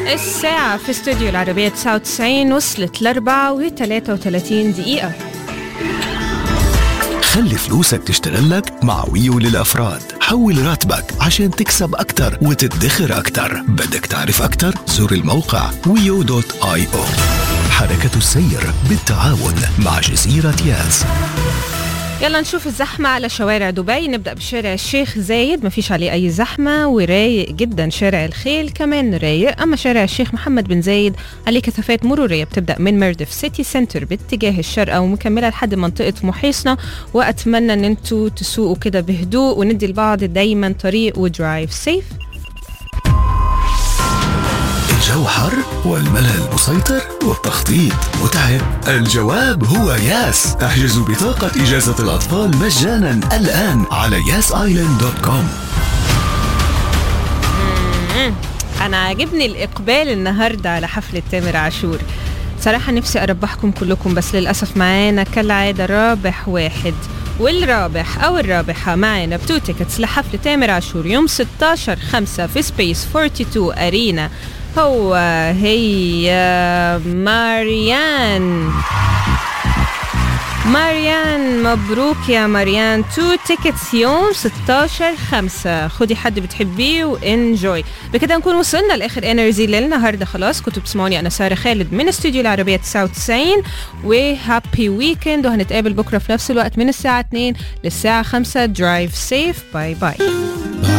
الساعة في استوديو العربية 99 وصلت لأربعة و33 دقيقة خلي فلوسك تشتغل لك مع ويو للأفراد حول راتبك عشان تكسب أكتر وتدخر أكتر بدك تعرف أكتر؟ زور الموقع ويو دوت آي أو حركة السير بالتعاون مع جزيرة ياس يلا نشوف الزحمة على شوارع دبي نبدأ بشارع الشيخ زايد ما فيش عليه أي زحمة ورايق جدا شارع الخيل كمان رايق أما شارع الشيخ محمد بن زايد عليه كثافات مرورية بتبدأ من مردف سيتي سنتر باتجاه الشرق ومكملة لحد منطقة محيصنة وأتمنى أن انتوا تسوقوا كده بهدوء وندي لبعض دايما طريق ودرايف سيف الجو حر والملل مسيطر والتخطيط متعب الجواب هو ياس احجزوا بطاقة إجازة الأطفال مجانا الآن على ياسايلاند دوت كوم أنا عاجبني الإقبال النهاردة على حفلة تامر عاشور صراحة نفسي أربحكم كلكم بس للأسف معانا كالعادة رابح واحد والرابح أو الرابحة معانا بتو تيكتس لحفلة تامر عاشور يوم 16 5 في سبيس 42 أرينا هو هي ماريان ماريان مبروك يا ماريان تو تيكتس يوم 16 5 خدي حد بتحبيه وانجوي بكده نكون وصلنا لاخر انرجي للنهارده خلاص كنتوا بتسمعوني انا ساره خالد من استوديو العربيه 99 وهابي ويكند وهنتقابل بكره في نفس الوقت من الساعه 2 للساعه 5 درايف سيف باي باي